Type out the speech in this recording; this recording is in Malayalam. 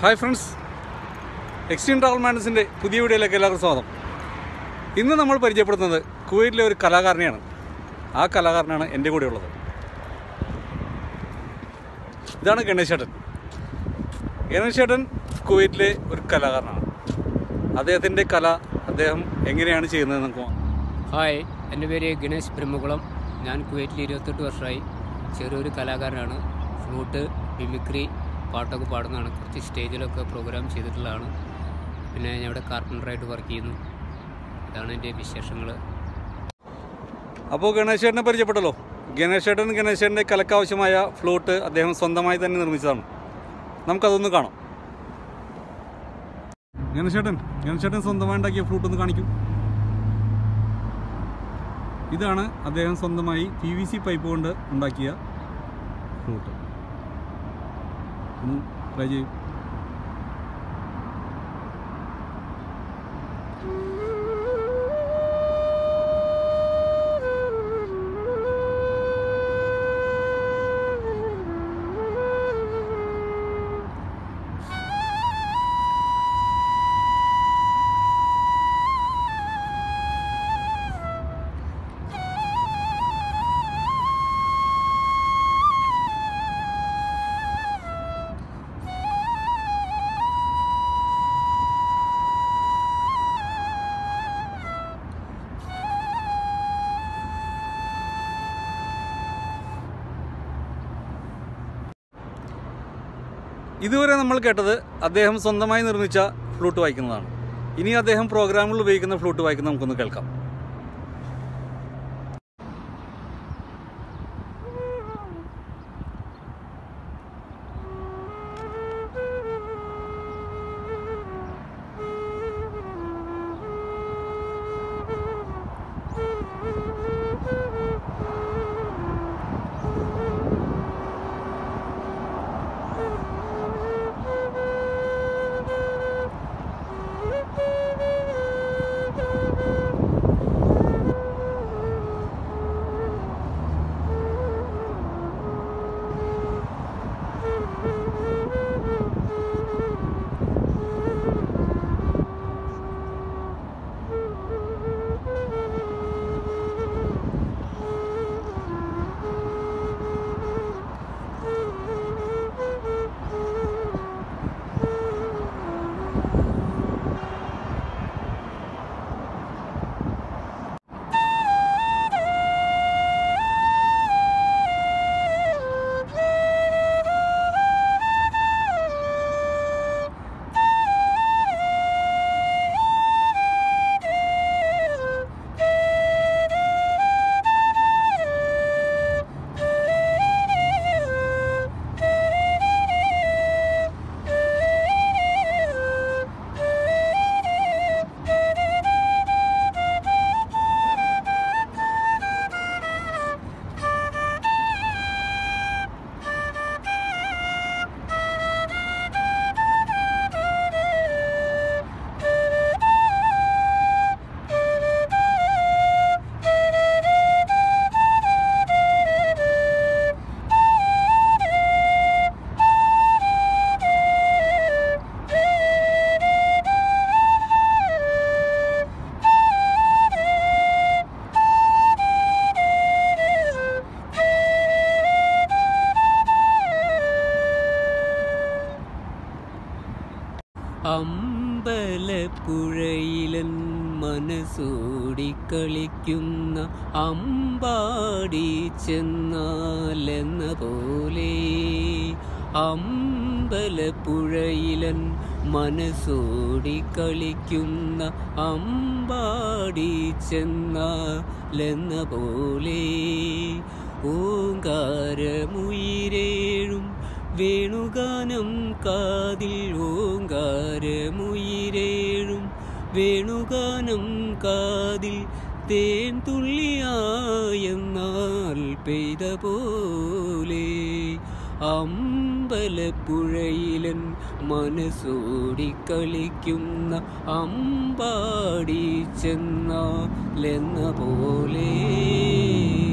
ഹായ് ഫ്രണ്ട്സ് എക്സ്ട്രീം ട്രാവൽ മാനസിൻ്റെ പുതിയ വീഡിയോയിലേക്ക് എല്ലാവർക്കും സ്വാഗതം ഇന്ന് നമ്മൾ പരിചയപ്പെടുത്തുന്നത് കുവൈറ്റിലെ ഒരു കലാകാരനെയാണ് ആ കലാകാരനാണ് എൻ്റെ കൂടെ ഉള്ളത് ഇതാണ് ഗണേശേട്ടൻ ഗണേശേട്ടൻ കുവൈറ്റിലെ ഒരു കലാകാരനാണ് അദ്ദേഹത്തിൻ്റെ കല അദ്ദേഹം എങ്ങനെയാണ് ചെയ്യുന്നത് നമുക്ക് നോക്കാം. ഹായ് എൻ്റെ പേര് ഗണേശ് ബ്രഹ്മകുളം ഞാൻ കുവൈറ്റിൽ ഇരുപത്തെട്ട് വർഷമായി ചെറിയൊരു കലാകാരനാണ് ഫ്ലൂട്ട് മിമിക്രി പാട്ടൊക്കെ പാടുന്നതാണ് കുറച്ച് സ്റ്റേജിലൊക്കെ പ്രോഗ്രാം ചെയ്തിട്ടുള്ളതാണ് പിന്നെ ഞാൻ ഇവിടെ കാർപ്പൻ്ററായിട്ട് വർക്ക് ചെയ്യുന്നു ഇതാണ് എൻ്റെ വിശേഷങ്ങൾ അപ്പോൾ ഗണേശേട്ടനെ പരിചയപ്പെട്ടല്ലോ ഗണേശേട്ടൻ ഗണേശേട്ടൻ്റെ കലക്കാവശ്യമായ ഫ്ലൂട്ട് അദ്ദേഹം സ്വന്തമായി തന്നെ നിർമ്മിച്ചതാണ് നമുക്കതൊന്ന് കാണാം ഗണേശേട്ടൻ ഗണേശേട്ടൻ സ്വന്തമായി ഉണ്ടാക്കിയ ഫ്ലൂട്ട് ഒന്ന് കാണിക്കൂ ഇതാണ് അദ്ദേഹം സ്വന്തമായി പി വി സി പൈപ്പ് കൊണ്ട് ഉണ്ടാക്കിയ ഫ്ലൂട്ട് ഒന്ന് ട്രൈ ചെയ്യൂ ഇതുവരെ നമ്മൾ കേട്ടത് അദ്ദേഹം സ്വന്തമായി നിർമ്മിച്ച ഫ്ലൂട്ട് വായിക്കുന്നതാണ് ഇനി അദ്ദേഹം പ്രോഗ്രാമുകളിൽ ഉപയോഗിക്കുന്ന ഫ്ലൂട്ട് വായിക്കുന്നത് നമുക്കൊന്ന് കേൾക്കാം അമ്പലപ്പുഴയിലൻ മനസ്സോടി കളിക്കുന്ന അമ്പാടി ചെന്നാലെന്ന പോലെ അമ്പലപ്പുഴയിലൻ മനസ്സോടി കളിക്കുന്ന അമ്പാടി ചെന്നാലെന്ന പോലെ ഓങ്കാരമുയിരേഴും വേണുഗാനം കാതിൽ ഓങ്കാരമുയിരേഴും വേണുഗാനം കാതിൽ തേൻ തുള്ളിയായെന്നാൽ പെയ്ത പോലെ അമ്പലപ്പുഴയിലൻ മനസ്സോടി കളിക്കുന്ന അമ്പാടി ചെന്നാലെന്ന പോലെ